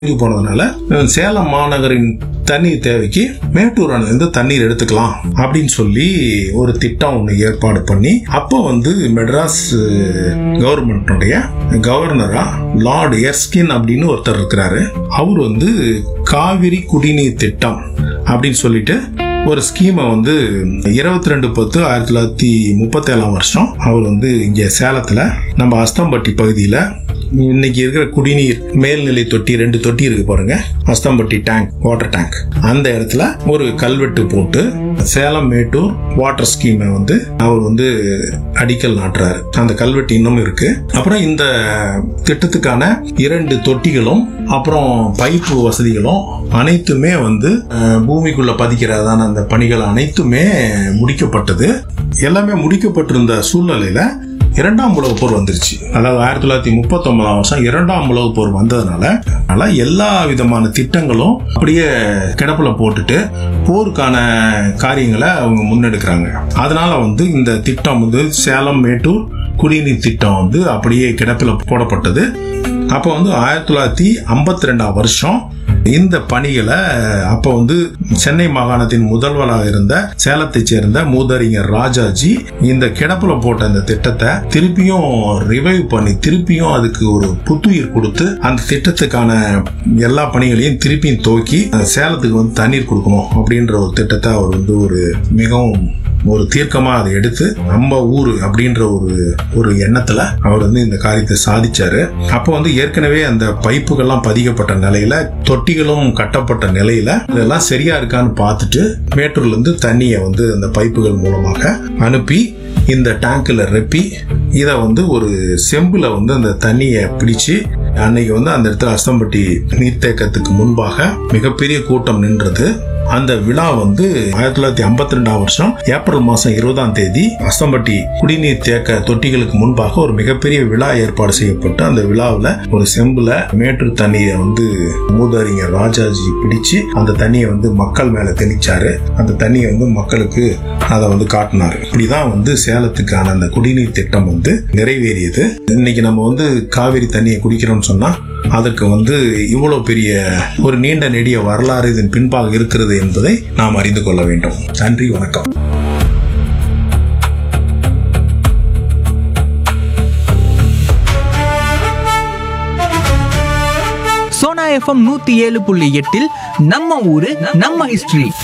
இறங்கி போனதுனால அஹ், சேலம் மாநகரின் தண்ணீர் தேவைக்கு மேட்டூர் அணையிலிருந்து தண்ணீர் எடுத்துக்கலாம் அப்படின்னு சொல்லி ஒரு திட்டம் ஒன்று ஏற்பாடு பண்ணி அப்போ வந்து மெட்ராஸ் கவர்மெண்ட்டுடைய கவர்னரா லார்ட் எர்ஸ்கின் அப்படின்னு ஒருத்தர் இருக்கிறாரு அவர் வந்து காவிரி குடிநீர் திட்டம் அப்படின்னு சொல்லிட்டு ஒரு ஸ்கீமை வந்து இருபத்தி ரெண்டு பத்து ஆயிரத்தி தொள்ளாயிரத்தி முப்பத்தேழாம் வருஷம் அவர் வந்து இங்கே சேலத்தில் நம்ம அஸ்தம்பட்டி பகுதியில் இன்னைக்கு இருக்கிற குடிநீர் மேல்நிலை தொட்டி ரெண்டு தொட்டி இருக்கு பாருங்க அஸ்தம்பட்டி டேங்க் வாட்டர் டேங்க் அந்த இடத்துல ஒரு கல்வெட்டு போட்டு சேலம் மேட்டூர் வாட்டர் ஸ்கீமை வந்து அவர் வந்து அடிக்கல் நாட்டுறாரு அந்த கல்வெட்டு இன்னும் இருக்கு அப்புறம் இந்த திட்டத்துக்கான இரண்டு தொட்டிகளும் அப்புறம் பைப்பு வசதிகளும் அனைத்துமே வந்து அஹ், பூமிக்குள்ள பதிக்கிறதான அந்த பணிகள் அனைத்துமே முடிக்கப்பட்டது எல்லாமே முடிக்கப்பட்டிருந்த சூழ்நிலையில இரண்டாம் உலகப் போர் வந்துருச்சு அதாவது ஆயிரத்தி தொள்ளாயிரத்தி முப்பத்தொன்பதாம் வருஷம் இரண்டாம் உலகப் போர் வந்ததுனால அதனால எல்லா விதமான திட்டங்களும் அப்படியே கிடப்புல போட்டுட்டு போருக்கான காரியங்களை அவங்க முன்னெடுக்கிறாங்க அதனால வந்து இந்த திட்டம் வந்து சேலம் மேட்டூர் குடிநீர் திட்டம் வந்து அப்படியே கிடப்பில் போடப்பட்டது அப்போ வந்து ஆயிரத்தி தொள்ளாயிரத்தி ஐம்பத்தி ரெண்டாம் வருஷம் இந்த பணிகளை அப்போ வந்து சென்னை மாகாணத்தின் முதல்வராக இருந்த சேலத்தைச் சேர்ந்த மூதறிஞர் ராஜாஜி இந்த கிடப்புல போட்ட இந்த திட்டத்தை திருப்பியும் ரிவைவ் பண்ணி திருப்பியும் அதுக்கு ஒரு புத்துயிர் கொடுத்து அந்த திட்டத்துக்கான எல்லா பணிகளையும் திருப்பியும் துவக்கி சேலத்துக்கு வந்து தண்ணீர் கொடுக்கணும் அப்படின்ற ஒரு திட்டத்தை அவர் வந்து ஒரு மிகவும் ஒரு தீர்க்கமா அதை எடுத்து நம்ம ஊரு அப்படின்ற ஒரு ஒரு எண்ணத்துல அவர் வந்து இந்த காரியத்தை சாதிச்சாரு அப்போ வந்து ஏற்கனவே அந்த பைப்புகள்லாம் பதிக்கப்பட்ட நிலையில தொட்டிகளும் கட்டப்பட்ட நிலையில இதெல்லாம் சரியா இருக்கான்னு பார்த்துட்டு மேட்டூர்ல இருந்து தண்ணியை வந்து அந்த பைப்புகள் மூலமாக அனுப்பி இந்த டேங்க்ல ரெப்பி இதை வந்து ஒரு செம்புல வந்து அந்த தண்ணியை பிடிச்சு அன்னைக்கு வந்து அந்த இடத்துல அஸ்தம்பட்டி நீர்த்தேக்கத்துக்கு முன்பாக மிகப்பெரிய கூட்டம் நின்றது அந்த விழா வந்து ஆயிரத்தி தொள்ளாயிரத்தி ஐம்பத்தி ரெண்டாம் வருஷம் ஏப்ரல் மாசம் இருபதாம் தேதி அஸ்தம்பட்டி குடிநீர் தேக்க தொட்டிகளுக்கு முன்பாக ஒரு மிகப்பெரிய விழா ஏற்பாடு செய்யப்பட்டு அந்த விழாவில் ஒரு செம்புல மேட்டூர் தண்ணியை வந்து மூதறிஞர் ராஜாஜி பிடிச்சு அந்த தண்ணியை வந்து மக்கள் மேல தெளிச்சாரு அந்த தண்ணியை வந்து மக்களுக்கு அதை வந்து காட்டினாரு இப்படிதான் வந்து சேலத்துக்கான அந்த குடிநீர் திட்டம் வந்து நிறைவேறியது இன்னைக்கு நம்ம வந்து காவிரி தண்ணியை குடிக்கிறோம்னு சொன்னா அதற்கு வந்து இவ்வளவு பெரிய ஒரு நீண்ட நெடிய வரலாறு இதன் பின்பாக இருக்கிறது என்பதை நாம் அறிந்து கொள்ள வேண்டும் நன்றி வணக்கம் சோனா எஃப்எம் நூத்தி ஏழு புள்ளி எட்டில் நம்ம ஊரு நம்ம ஹிஸ்டரி